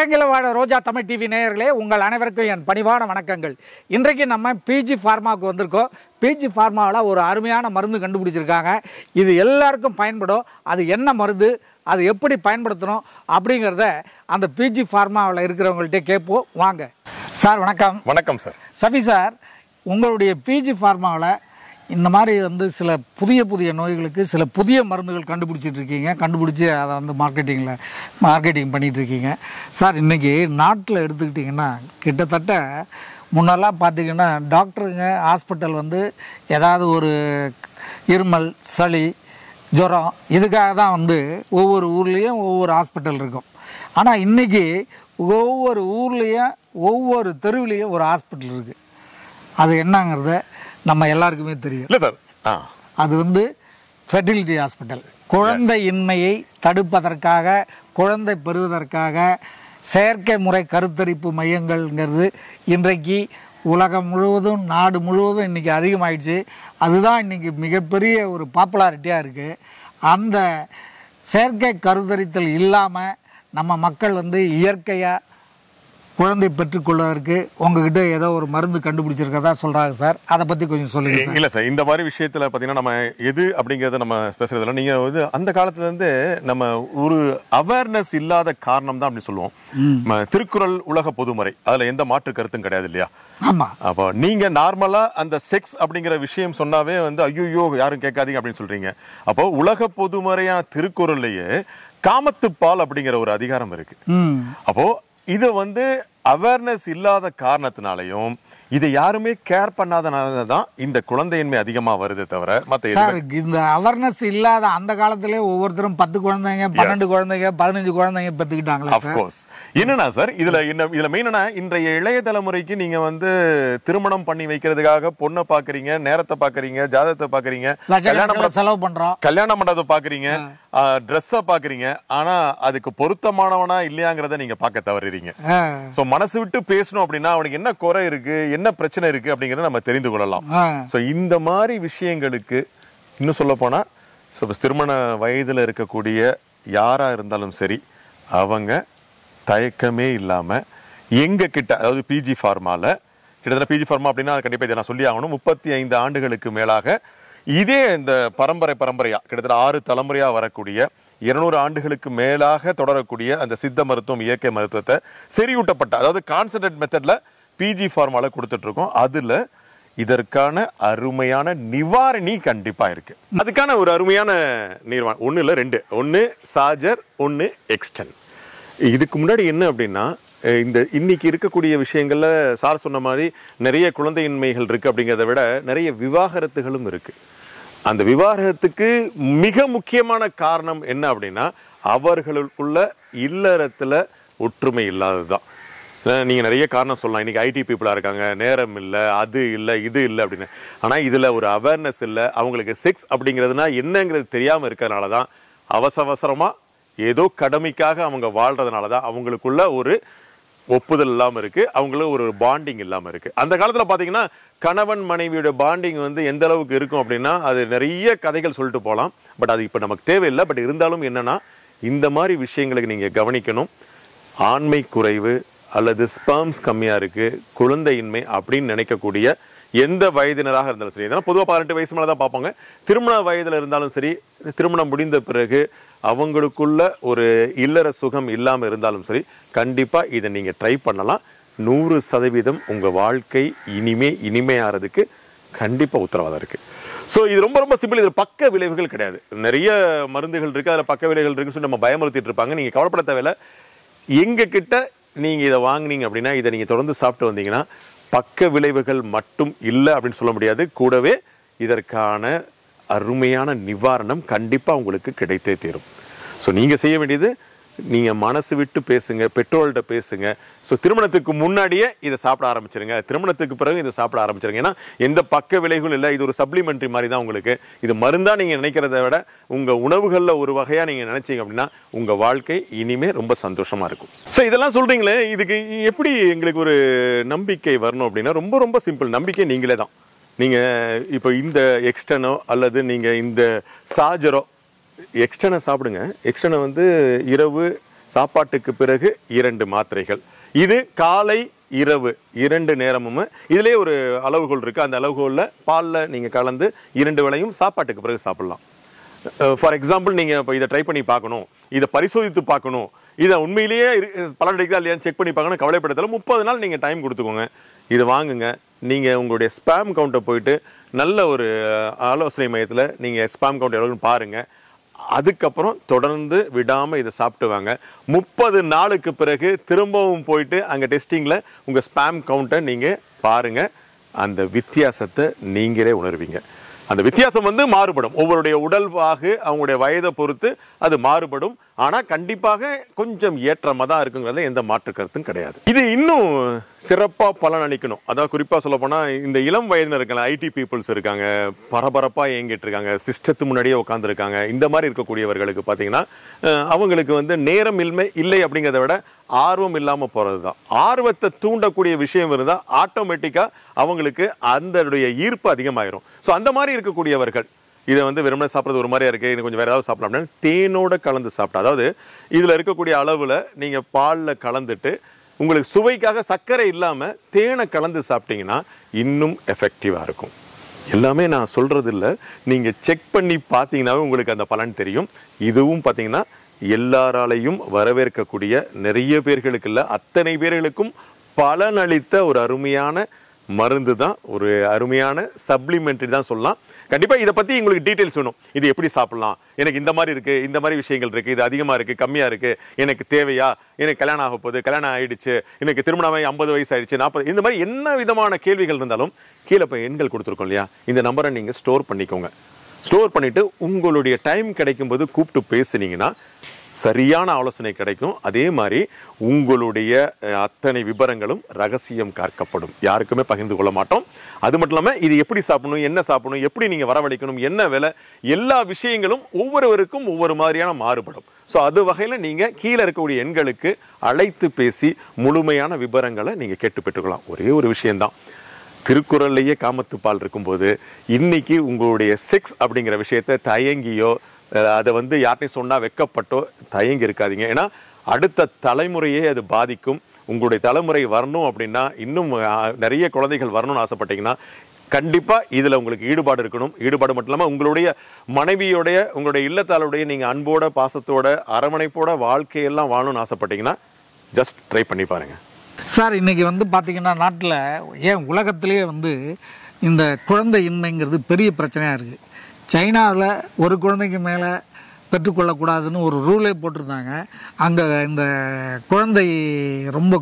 உலகெங்கில வாழ ரோஜா தமிழ் டிவி நேயர்களே உங்கள் அனைவருக்கும் என் பணிவான வணக்கங்கள் இன்றைக்கு நம்ம பிஜி ஃபார்மாவுக்கு வந்திருக்கோம் பிஜி ஃபார்மாவில் ஒரு அருமையான மருந்து கண்டுபிடிச்சிருக்காங்க இது எல்லாருக்கும் பயன்படும் அது என்ன மருந்து அது எப்படி பயன்படுத்தணும் அப்படிங்கிறத அந்த பிஜி ஃபார்மாவில் இருக்கிறவங்கள்ட்ட கேட்போம் வாங்க சார் வணக்கம் வணக்கம் சார் சபி சார் உங்களுடைய பிஜி ஃபார்மாவில் இந்த மாதிரி வந்து சில புதிய புதிய நோய்களுக்கு சில புதிய மருந்துகள் கண்டுபிடிச்சிட்டு இருக்கீங்க கண்டுபிடிச்சி அதை வந்து மார்க்கெட்டிங்கில் மார்க்கெட்டிங் பண்ணிட்டு இருக்கீங்க சார் இன்றைக்கி நாட்டில் எடுத்துக்கிட்டிங்கன்னா கிட்டத்தட்ட முன்னெல்லாம் பார்த்தீங்கன்னா டாக்டருங்க ஹாஸ்பிட்டல் வந்து ஏதாவது ஒரு இருமல் சளி ஜுரம் இதுக்காக தான் வந்து ஒவ்வொரு ஊர்லேயும் ஒவ்வொரு ஹாஸ்பிட்டல் இருக்கும் ஆனால் இன்றைக்கி ஒவ்வொரு ஊர்லேயும் ஒவ்வொரு தெருவுலேயும் ஒரு ஹாஸ்பிட்டல் இருக்குது அது என்னங்கிறத நம்ம எல்லாருக்குமே தெரியும் இல்ல சார் ஆ அது வந்து ஃபெர்டிலிட்டி ஹாஸ்பிட்டல் குழந்தையின்மையை தடுப்பதற்காக குழந்தை பெறுவதற்காக செயற்கை முறை கருத்தரிப்பு மையங்கள்ங்கிறது இன்றைக்கு உலகம் முழுவதும் நாடு முழுவதும் இன்றைக்கி அதிகமாயிடுச்சு அதுதான் இன்றைக்கி மிகப்பெரிய ஒரு பாப்புலாரிட்டியாக இருக்குது அந்த செயற்கை கருத்தரித்தல் இல்லாமல் நம்ம மக்கள் வந்து இயற்கையாக குழந்தை பெற்றுக்கொள்வதற்கு உங்ககிட்ட ஏதோ ஒரு மருந்து கண்டுபிடிச்சிருக்கதா சொல்கிறாங்க சார் அதை பற்றி கொஞ்சம் சொல்லுங்கள் சார் இல்ல சார் இந்த மாதிரி விஷயத்துல பாத்தீங்கன்னா நம்ம எது அப்படிங்கறத நம்ம பேசுறதுல நீங்க வந்து அந்த காலத்துல இருந்து நம்ம ஒரு அவேர்னஸ் இல்லாத காரணம் தான் அப்படி சொல்லுவோம் நம்ம திருக்குறள் உலக பொதுமறை அதுல எந்த மாற்று கருத்தும் கிடையாது இல்லையா ஆமாம் அப்போ நீங்க நார்மலா அந்த செக்ஸ் அப்படிங்கிற விஷயம் சொன்னாவே வந்து ஐயோ யாரும் கேட்காதீங்க அப்படின்னு சொல்றீங்க அப்போ உலக பொதுமறையான திருக்குறள்லயே காமத்துப்பால் அப்படிங்கிற ஒரு அதிகாரம் இருக்கு ம் அப்போ இது வந்து அவேர்னஸ் இல்லாத காரணத்தினாலையும் இதை யாருமே கேர் பண்ணாதனால தான் இந்த குழந்தையின்மை அதிகமா வருதே தவிர மத்த சார் எதுவுமே இந்த அவேர்னஸ் இல்லாத அந்த காலத்திலே ஒவ்வொருத்தரும் பத்து குழந்தைங்க பன்னெண்டு குழந்தைங்க பதினஞ்சு குழந்தைங்க பெற்றுக்கிட்டாங்களே of course என்னன்னா சார் இதுல என்ன இதுல மெயினா இன்றைய இளைய தலைமுறைக்கு நீங்க வந்து திருமணம் பண்ணி வைக்கிறதுக்காக பொண்ணை பாக்குறீங்க நேரத்தை பாக்குறீங்க ஜாதகத்தை பாக்குறீங்க கல்யாணம் லட்சக்கணக்கில் செலவு பண்ணுறோம் கல்யாண மண்டபத்தை பாக்குறீங்க ட்ரெஸ்ஸை பாக்குறீங்க ஆனா அதுக்கு பொருத்தமானவனா இல்லையாங்கிறத நீங்க பார்க்க தவறுறீங்க சோ மனசு விட்டு பேசணும் அப்படின்னா அவனுக்கு என்ன குறை இருக்கு என்ன பிரச்சனை இருக்கு அப்படிங்கறத நம்ம தெரிந்து கொள்ளலாம் சோ இந்த மாதிரி விஷயங்களுக்கு இன்னும் சொல்ல போனா so திருமண வயதுல இருக்கக்கூடிய யாரா இருந்தாலும் சரி அவங்க தயக்கமே இல்லாம எங்க கிட்ட அதாவது பிஜி ஃபார்மால கிட்டத்தட்ட பிஜி ஃபார்மா அப்படின்னா கண்டிப்பா இதை நான் சொல்லி ஆகணும் முப்பத்தி ஐந்து ஆண்டுகளுக்கு மேலாக இதே இந்த பரம்பரை பரம்பரையா கிட்டத்தட்ட ஆறு தலைமுறையா வரக்கூடிய இருநூறு ஆண்டுகளுக்கு மேலாக தொடரக்கூடிய அந்த சித்த மருத்துவம் இயற்கை மருத்துவத்தை செறியூட்டப்பட்ட அதாவது கான்சன்ட்ரேட் மெத்தட்ல பிஜி ஃபார்மால கொடுத்துட்டு இருக்கோம் அதுல இதற்கான அருமையான நிவாரணி கண்டிப்பா இருக்கு அதுக்கான ஒரு அருமையான நிர்வாணம் ஒண்ணு இல்ல ரெண்டு ஒன்னு சார்ஜர் ஒன்னு எக்ஸ்டன் இதுக்கு முன்னாடி என்ன அப்படின்னா அஹ் இந்த இன்னைக்கு இருக்கக்கூடிய விஷயங்கள்ல சார் சொன்ன மாதிரி நிறைய குழந்தையின்மைகள் இருக்கு அப்படிங்கிறத விட நிறைய விவாகரத்துகளும் இருக்கு அந்த விவாகரத்துக்கு மிக முக்கியமான காரணம் என்ன அப்படின்னா அவர்களுக்குள்ள இல்லறத்துல ஒற்றுமை இல்லாததுதான் அஹ் நீங்க நிறைய காரணம் சொல்லலாம் இன்னைக்கு ஐடி பீப்புளா இருக்காங்க நேரம் இல்லை அது இல்லை இது இல்லை அப்படின்னு ஆனா இதுல ஒரு அவேர்னஸ் இல்லை அவங்களுக்கு செக்ஸ் அப்படிங்கிறதுனா என்னங்கிறது தெரியாம இருக்கிறதுனால தான் அவசர அவசரமா ஏதோ கடமைக்காக அவங்க வாழ்றதுனால தான் அவங்களுக்குள்ள ஒரு ஒப்புதல் இல்லாம இருக்கு அவங்களுக்கு ஒரு பாண்டிங் இல்லாம இருக்கு அந்த காலத்துல பாத்தீங்கன்னா கணவன் மனைவியோட பாண்டிங் வந்து எந்த அளவுக்கு இருக்கும் அப்படின்னா அது நிறைய கதைகள் சொல்லிட்டு போகலாம் பட் அது இப்ப நமக்கு தேவையில்லை பட் இருந்தாலும் என்னன்னா இந்த மாதிரி விஷயங்களுக்கு நீங்க கவனிக்கணும் ஆண்மை குறைவு அல்லது ஸ்பெர்ம்ஸ் கம்மியா இருக்கு குழந்தையின்மை அப்படின்னு நினைக்கக்கூடிய எந்த வயதினராக இருந்தாலும் சரி இதெல்லாம் பொதுவாக பதினெட்டு வயசு மேலே தான் பார்ப்பாங்க திருமண வயதில் இருந்தாலும் சரி திருமணம் முடிந்த பிறகு அவங்களுக்குள்ள ஒரு இல்லற சுகம் இல்லாமல் இருந்தாலும் சரி கண்டிப்பாக இதை நீங்கள் ட்ரை பண்ணலாம் நூறு சதவீதம் உங்கள் வாழ்க்கை இனிமே இனிமையாகிறதுக்கு கண்டிப்பாக உத்தரவாதம் இருக்குது ஸோ இது ரொம்ப ரொம்ப சிம்பிள் இது பக்க விளைவுகள் கிடையாது நிறைய மருந்துகள் இருக்குது அதில் பக்க விளைவுகள் இருக்குன்னு சொல்லி நம்ம பயமுறுத்திட்டு இருப்பாங்க நீங்கள் கவலைப்பட தேவையில்ல எங்க கிட்ட நீங்க இதை வாங்குனீங்க அப்படின்னா இதை நீங்க தொடர்ந்து சாப்பிட்டு வந்தீங்கன்னா பக்க விளைவுகள் மட்டும் இல்லை அப்படின்னு சொல்ல முடியாது கூடவே இதற்கான அருமையான நிவாரணம் கண்டிப்பா உங்களுக்கு கிடைத்தே தீரும் ஸோ நீங்க செய்ய வேண்டியது நீங்க மனசு விட்டு பேசுங்க பெற்றோர்கிட்ட பேசுங்க ஸோ திருமணத்துக்கு முன்னாடியே இதை சாப்பிட ஆரம்பிச்சிருங்க திருமணத்துக்கு பிறகு இதை சாப்பிட ஆரம்பிச்சிருங்க ஏன்னா எந்த பக்க விளைவுகளும் இல்லை இது ஒரு சப்ளிமெண்ட்ரி மாதிரி தான் உங்களுக்கு இது மருந்தா நீங்க நினைக்கிறத விட உங்க உணவுகள்ல ஒரு வகையா நீங்க நினைச்சீங்க அப்படின்னா உங்க வாழ்க்கை இனிமே ரொம்ப சந்தோஷமா இருக்கும் ஸோ இதெல்லாம் சொல்றீங்களே இதுக்கு எப்படி எங்களுக்கு ஒரு நம்பிக்கை வரணும் அப்படின்னா ரொம்ப ரொம்ப சிம்பிள் நம்பிக்கை நீங்களே தான் நீங்க இப்போ இந்த எக்ஸ்டனோ அல்லது நீங்க இந்த சார்ஜரோ எக்ஸ்டனை சாப்பிடுங்க எக்ஸ்டனை வந்து இரவு சாப்பாட்டுக்கு பிறகு இரண்டு மாத்திரைகள் இது காலை இரவு இரண்டு நேரமும் இதுலயே ஒரு அளவுகோல் இருக்கு அந்த அளவுகோல்ல பால்ல நீங்க கலந்து இரண்டு வேளையும் சாப்பாட்டுக்கு பிறகு சாப்பிடலாம் ஃபார் எக்ஸாம்பிள் நீங்க இப்போ இதை ட்ரை பண்ணி பார்க்கணும் இதை பரிசோதித்து பார்க்கணும் இதை உண்மையிலேயே இரு- பலன் அடிக்குதா இல்லையான்னு செக் பண்ணி பார்க்கணும் கவலைப்படுத்தல முப்பது நாள் நீங்க டைம் கொடுத்துக்கோங்க இதை வாங்குங்க நீங்க உங்களுடைய ஸ்பாம் கவுண்டை போயிட்டு நல்ல ஒரு அஹ், ஆலோசனை மையத்துல நீங்க ஸ்பாம் கவுண்ட் எவ்வளோன்னு பாருங்க அதுக்கப்புறம் தொடர்ந்து விடாம இதை சாப்பிட்டு வாங்க முப்பது நாளுக்கு பிறகு திரும்பவும் போயிட்டு அங்க டெஸ்டிங்ல உங்க ஸ்பாம் கவுண்ட்டை நீங்க பாருங்க அந்த வித்தியாசத்தை நீங்களே உணர்வீங்க அந்த வித்தியாசம் வந்து மாறுபடும் ஒவ்வொருடைய உடல்வாகு அவங்களுடைய வயதை பொறுத்து அது மாறுபடும் ஆனா கண்டிப்பாக கொஞ்சம் ஏற்றமா தான் இருக்குங்கிறதுல எந்த மாற்று கருத்தும் கிடையாது இது இன்னும் சிறப்பா பலன் அளிக்கணும் அதாவது குறிப்பா சொல்ல போனா இந்த இளம் வயதினர் இருக்காங்க ஐடி பீப்புள்ஸ் இருக்காங்க பரபரப்பா இயங்கிட்டு இருக்காங்க சிஸ்டத்து முன்னாடியே உட்காந்துருக்காங்க இந்த மாதிரி இருக்கக்கூடியவர்களுக்கு பாத்தீங்கன்னா அஹ், அவங்களுக்கு வந்து நேரம் இல்மை இல்லை அப்படிங்கிறத விட ஆர்வம் இல்லாம போறதுதான் ஆர்வத்தை தூண்டக்கூடிய விஷயம் இருந்தா ஆட்டோமேட்டிக்கா அவங்களுக்கு அதனுடைய ஈர்ப்பு அதிகமாயிரும் ஸோ அந்த மாதிரி இருக்கக்கூடியவர்கள் இதை வந்து வெறுமனே சாப்பிட்றது ஒரு மாதிரியா இருக்கு இது கொஞ்சம் வேற ஏதாவது சாப்பிடலாம் அப்படின்னா தேனோட கலந்து சாப்பிட்டா அதாவது இதுல இருக்கக்கூடிய அளவுல நீங்க பால்ல கலந்துட்டு உங்களுக்கு சுவைக்காக சர்க்கரை இல்லாம தேனை கலந்து சாப்பிட்டீங்கன்னா இன்னும் எஃபெக்டிவா இருக்கும் எல்லாமே நான் சொல்றது இல்ல நீங்க செக் பண்ணி பார்த்தீங்கன்னாவே உங்களுக்கு அந்த பலன் தெரியும் இதுவும் பார்த்தீங்கன்னா எல்லாராலையும் வரவேற்கக்கூடிய நிறைய பேர்களுக்கு இல்ல அத்தனை பேர்களுக்கும் பலனளித்த ஒரு அருமையான மருந்து தான் ஒரு அருமையான சப்ளிமெண்ட்ரி தான் சொல்லலாம் கண்டிப்பா இதை பத்தி உங்களுக்கு டீடைல்ஸ் வேணும் இது எப்படி சாப்பிடலாம் எனக்கு இந்த மாதிரி இருக்கு இந்த மாதிரி விஷயங்கள் இருக்கு இது அதிகமா இருக்கு கம்மியா இருக்கு எனக்கு தேவையா எனக்கு கல்யாணம் ஆக போகுது கல்யாணம் ஆயிடுச்சு எனக்கு திருமணமாகி ஐம்பது வயசு ஆயிடுச்சு நாற்பது இந்த மாதிரி என்ன விதமான கேள்விகள் இருந்தாலும் கீழே போய் எண்கள் கொடுத்துருக்கோம் இல்லையா இந்த நம்பரை நீங்க ஸ்டோர் பண்ணிக்கோங்க ஸ்டோர் பண்ணிட்டு உங்களுடைய டைம் கிடைக்கும்போது கூப்பிட்டு பேசுனீங்கன்னா சரியான ஆலோசனை கிடைக்கும் அதே மாதிரி உங்களுடைய அஹ், அத்தனை விவரங்களும் ரகசியம் காக்கப்படும் யாருக்குமே பகிர்ந்து கொள்ள மாட்டோம் அது மட்டும் இல்லாம இது எப்படி சாப்பிடணும் என்ன சாப்பிடணும் எப்படி நீங்க வரவழைக்கணும் என்ன விலை எல்லா விஷயங்களும் ஒவ்வொருவருக்கும் ஒவ்வொரு மாதிரியான மாறுபடும் ஸோ அது வகையில நீங்க கீழே இருக்கக்கூடிய எண்களுக்கு அழைத்து பேசி முழுமையான விவரங்களை நீங்க கேட்டு பெற்றுக்கலாம் ஒரே ஒரு விஷயம்தான் திருக்குறள்லயே காமத்து பால் இருக்கும்போது இன்னைக்கு உங்களுடைய செக்ஸ் அப்படிங்கிற விஷயத்தை தயங்கியோ அஹ், அதை வந்து யார்ட்டையும் சொன்னா வெக்கப்பட்டோ தயங்கி இருக்காதீங்க ஏன்னா அடுத்த தலைமுறையே அது பாதிக்கும் உங்களுடைய தலைமுறை வரணும் அப்படின்னா இன்னும் அஹ், நிறைய குழந்தைகள் வரணும்னு ஆசைப்பட்டீங்கன்னா கண்டிப்பா இதுல உங்களுக்கு ஈடுபாடு இருக்கணும் ஈடுபாடு மட்டும் இல்லாம உங்களுடைய மனைவியோடைய உங்களுடைய இல்லத்தாளுடைய நீங்க அன்போட பாசத்தோட அரவணைப்போட வாழ்க்கையெல்லாம் வாழணும்னு ஆசைப்பட்டீங்கன்னா ஜஸ்ட் ட்ரை பண்ணி பாருங்க சார் இன்னைக்கு வந்து பார்த்தீங்கன்னா நாட்டில் ஏன் உலகத்திலேயே வந்து இந்த குழந்தை இன்மைங்கிறது பெரிய பிரச்சனையாக இருக்குது சைனாவில் ஒரு குழந்தைக்கு மேலே பெற்றுக்கொள்ளக்கூடாதுன்னு ஒரு ரூலே போட்டிருந்தாங்க அங்கே இந்த குழந்தை ரொம்ப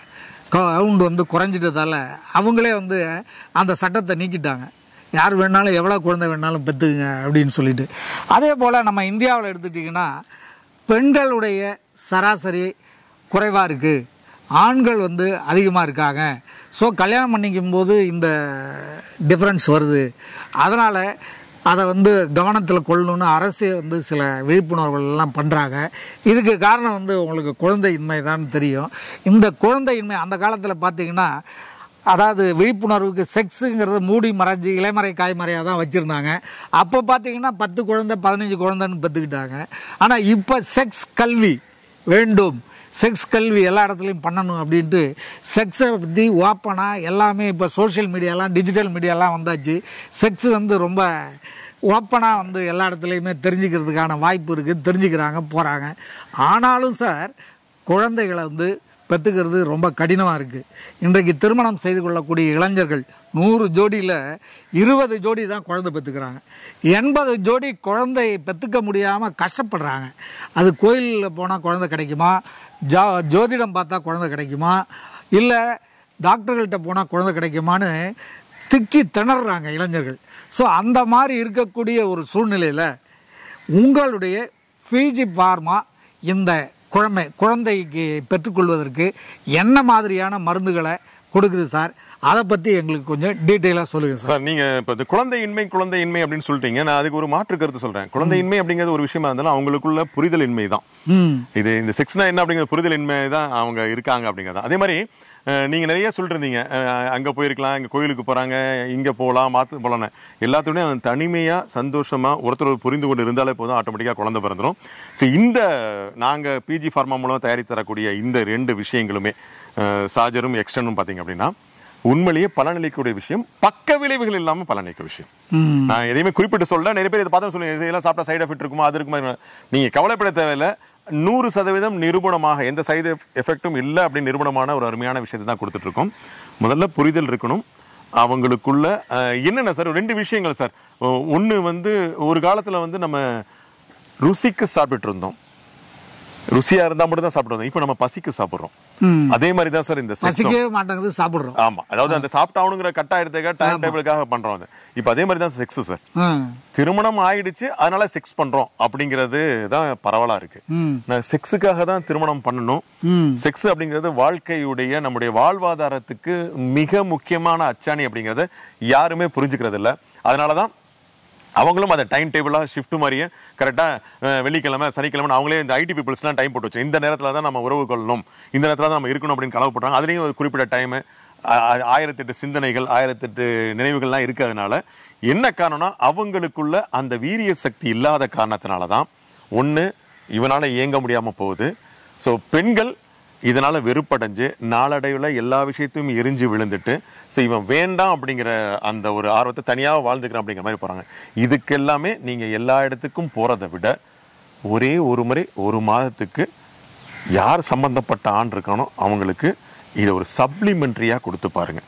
கவுண்ட் வந்து குறைஞ்சிட்டதால அவங்களே வந்து அந்த சட்டத்தை நீக்கிட்டாங்க யார் வேணாலும் எவ்வளோ குழந்தை வேணாலும் பெற்றுக்குங்க அப்படின்னு சொல்லிட்டு அதே போல் நம்ம இந்தியாவில் எடுத்துட்டிங்கன்னா பெண்களுடைய சராசரி குறைவாக இருக்குது ஆண்கள் வந்து அதிகமாக இருக்காங்க ஸோ கல்யாணம் பண்ணிக்கும் போது இந்த டிஃப்ரென்ஸ் வருது அதனால் அதை வந்து கவனத்தில் கொள்ளணும்னு அரசே வந்து சில விழிப்புணர்வுகள் எல்லாம் பண்ணுறாங்க இதுக்கு காரணம் வந்து உங்களுக்கு குழந்தையின்மை தான் தெரியும் இந்த குழந்தையின்மை அந்த காலத்தில் பார்த்தீங்கன்னா அதாவது விழிப்புணர்வுக்கு செக்ஸுங்கிறது மூடி மறைஞ்சு இலைமறை காய்மறையாக தான் வச்சுருந்தாங்க அப்போ பார்த்தீங்கன்னா பத்து குழந்தை பதினஞ்சு குழந்தைன்னு பெற்றுக்கிட்டாங்க ஆனால் இப்போ செக்ஸ் கல்வி வேண்டும் செக்ஸ் கல்வி எல்லா இடத்துலையும் பண்ணணும் அப்படின்ட்டு செக்ஸை பற்றி ஓப்பனாக எல்லாமே இப்போ சோஷியல் மீடியாலாம் டிஜிட்டல் மீடியாலாம் வந்தாச்சு செக்ஸ் வந்து ரொம்ப ஓப்பனாக வந்து எல்லா இடத்துலையுமே தெரிஞ்சுக்கிறதுக்கான வாய்ப்பு இருக்குது தெரிஞ்சுக்கிறாங்க போகிறாங்க ஆனாலும் சார் குழந்தைகளை வந்து பெற்றுக்கிறது ரொம்ப கடினமாக இருக்குது இன்றைக்கு திருமணம் செய்து கொள்ளக்கூடிய இளைஞர்கள் நூறு ஜோடியில் இருபது ஜோடி தான் குழந்தை பெற்றுக்கிறாங்க எண்பது ஜோடி குழந்தை பெற்றுக்க முடியாமல் கஷ்டப்படுறாங்க அது கோயிலில் போனால் குழந்தை கிடைக்குமா ஜா ஜோதிடம் பார்த்தா குழந்தை கிடைக்குமா இல்லை டாக்டர்கள்ட்ட போனால் குழந்தை கிடைக்குமான்னு திக்கி திணறாங்க இளைஞர்கள் ஸோ அந்த மாதிரி இருக்கக்கூடிய ஒரு சூழ்நிலையில் உங்களுடைய ஃபிஜி பார்மா இந்த குழந்தை குழந்தைக்கு பெற்றுக்கொள்வதற்கு என்ன மாதிரியான மருந்துகளை கொடுக்குது சார் அதை பற்றி எங்களுக்கு கொஞ்சம் டீட்டெயிலாக சொல்லுங்கள் சார் சார் நீங்க இப்ப இந்த குழந்தையின்மை குழந்தையின்மை அப்படின்னு சொல்லிட்டீங்க நான் அதுக்கு ஒரு மாற்று கருத்து சொல்றேன் குழந்தையின்மை அப்படிங்கிறது ஒரு விஷயமா இருந்தாலும் அவங்களுக்குள்ள புரிதல் இன்மை தான் ம் இது இந்த செக்ஸ்னா என்ன அப்படிங்கிற புரிதல் இன்மை தான் அவங்க இருக்காங்க அப்படிங்கிறது அதே மாதிரி அஹ், நீங்க நிறைய சொல்லிருந்தீங்க அஹ், அங்க போயிருக்கலாம் இங்க கோயிலுக்கு போறாங்க இங்க போகலாம் மாத்து போலாம்னு எல்லாத்துடையும் தனிமையா சந்தோஷமா ஒருத்தர் ஒரு புரிந்து கொண்டு இருந்தாலே போதும் ஆட்டோமேட்டிக்கா குழந்தை பிறந்துரும் ஸோ இந்த நாங்க பிஜி ஃபார்மா மூலம் தயாரித்து தரக்கூடிய இந்த ரெண்டு விஷயங்களுமே அஹ், சார்ஜரும் எக்ஸ்டர்னும் பாத்தீங்க அப்படின்னா உண்மையிலேயே பலனளிக்கக்கூடிய விஷயம் பக்க விளைவுகள் இல்லாம பலனளிக்க விஷயம் ம் நான் எதையுமே குறிப்பிட்டு சொல்ல நிறைய பேர் இதை பார்த்தா சொல்லுங்க இதெல்லாம் சாப்பிட்டா சைடு எஃபெக்ட் இருக்குமா அது இருக்குமா நீங்க கவலைப்பட தேவையில்லை நூறு சதவீதம் நிரூபணமாக எந்த சைடு எஃபெக்ட்டும் இல்லை அப்படின்னு நிரூபணமான ஒரு அருமையான விஷயத்தை தான் கொடுத்துட்டு இருக்கோம் முதல்ல புரிதல் இருக்கணும் அவங்களுக்குள்ள அஹ், என்னென்ன சார் ரெண்டு விஷயங்கள் சார் ஒன்று வந்து ஒரு காலத்தில் வந்து நம்ம ருசிக்கு சாப்பிட்டுட்டு இருந்தோம் ருசியா இருந்தா மட்டும் தான் சாப்பிட்டு வந்தோம் இப்போ நம்ம பசிக்கு சாப்பிட்றோம் ம் அதே மாதிரி தான் சார் இந்த செக்ஸும் பசிக்கவே மாட்டேங்குது சாப்பிட்றோம் ஆமா அதாவது அந்த சாப்பிட்டாவணுங்கிற கட்டாயத்துக்காக டைம் டேபிளுக்காக பண்றோம் அது இப்போ அதே மாதிரி தான் செக்ஸ் சார் ம் திருமணம் ஆயிடுச்சு அதனால செக்ஸ் பண்றோம் அப்படிங்கிறது தான் பரவலா இருக்கு ம் நான் செக்ஸுக்காக தான் திருமணம் பண்ணணும் ம் செக்ஸ் அப்படிங்கிறது வாழ்க்கையுடைய நம்முடைய வாழ்வாதாரத்துக்கு மிக முக்கியமான அச்சாணி அப்படிங்கறத யாருமே புரிஞ்சுக்கிறது இல்ல அதனாலதான் அவங்களும் அதை டைம் டேபிளாக ஷிஃப்ட் மாதிரியே கரெக்டாக வெள்ளிக்கிழமை சனிக்கிழமை அவங்களே இந்த ஐடி பீப்புள்ஸ்லாம் டைம் போட்டு வச்சு இந்த நேரத்தில் தான் நம்ம உறவு கொள்ளணும் இந்த நேரத்தில் தான் நம்ம இருக்கணும் அப்படின்னு கனவு போட்டாங்க அதுலேயும் ஒரு குறிப்பிட்ட டைமு ஆயிரத்தெட்டு சிந்தனைகள் ஆயிரத்தெட்டு நினைவுகள்லாம் இருக்கிறதுனால என்ன காரணம்னா அவங்களுக்குள்ள அந்த வீரிய சக்தி இல்லாத காரணத்தினால தான் ஒன்று இவனால இயங்க முடியாம போகுது ஸோ பெண்கள் இதனால வெறுப்படைஞ்சு நாளடைவில் எல்லா விஷயத்தையும் எரிஞ்சு விழுந்துட்டு ஸோ இவன் வேண்டாம் அப்படிங்கிற அந்த ஒரு ஆர்வத்தை தனியாக வாழ்ந்துக்கிறான் அப்படிங்கிற மாதிரி போறாங்க இதுக்கு எல்லாமே நீங்க எல்லா இடத்துக்கும் போறதை விட ஒரே ஒரு முறை ஒரு மாதத்துக்கு யார் சம்பந்தப்பட்ட ஆண் இருக்கானோ அவங்களுக்கு இதை ஒரு சப்ளிமெண்ட்ரியாக கொடுத்து பாருங்க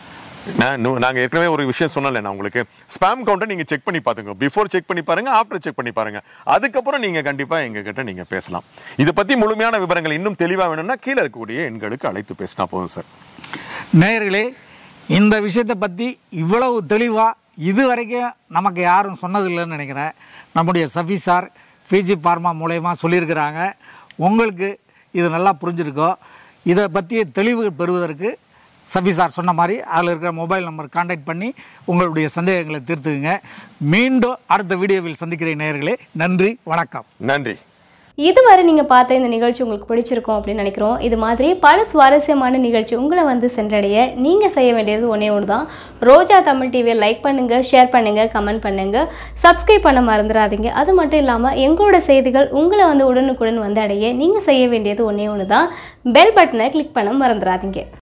நான் இன்னும் நாங்க ஏற்கனவே ஒரு விஷயம் சொன்னல நான் உங்களுக்கு ஸ்பாம் கவுண்டை நீங்க செக் பண்ணி பாத்துங்க பிஃபோர் செக் பண்ணி பாருங்க ஆஃப்டர் செக் பண்ணி பாருங்க அதுக்கப்புறம் நீங்க கண்டிப்பா எங்க கிட்ட நீங்க பேசலாம் இதை பத்தி முழுமையான விவரங்கள் இன்னும் தெளிவா வேணும்னா கீழே இருக்கக்கூடிய எண்களுக்கு அழைத்து பேசினா போதும் சார் நேயர்களே இந்த விஷயத்தை பற்றி இவ்வளவு தெளிவாக இது வரைக்கும் நமக்கு யாரும் சொன்னதில்லைன்னு நினைக்கிறேன் நம்முடைய சஃபி சார் பிஜி ஃபார்மா மூலயமா சொல்லியிருக்கிறாங்க உங்களுக்கு இது நல்லா புரிஞ்சிருக்கோம் இதை பற்றிய தெளிவு பெறுவதற்கு சஃபி சார் சொன்ன மாதிரி அதில் இருக்கிற மொபைல் நம்பர் காண்டாக்ட் பண்ணி உங்களுடைய சந்தேகங்களை தீர்த்துக்குங்க மீண்டும் அடுத்த வீடியோவில் சந்திக்கிறேன் நேயர்களே நன்றி வணக்கம் நன்றி இதுவரை நீங்கள் பார்த்த இந்த நிகழ்ச்சி உங்களுக்கு பிடிச்சிருக்கும் அப்படின்னு நினைக்கிறோம் இது மாதிரி பல சுவாரஸ்யமான நிகழ்ச்சி உங்களை வந்து சென்றடைய நீங்கள் செய்ய வேண்டியது ஒன்றே ஒன்று தான் ரோஜா தமிழ் டிவியை லைக் பண்ணுங்கள் ஷேர் பண்ணுங்கள் கமெண்ட் பண்ணுங்கள் சப்ஸ்கிரைப் பண்ண மறந்துடாதீங்க அது மட்டும் இல்லாமல் எங்களோட செய்திகள் உங்களை வந்து உடனுக்குடன் வந்து அடைய நீங்கள் செய்ய வேண்டியது ஒன்றே ஒன்று தான் பெல் பட்டனை கிளிக் பண்ண மறந்துடாதீங்க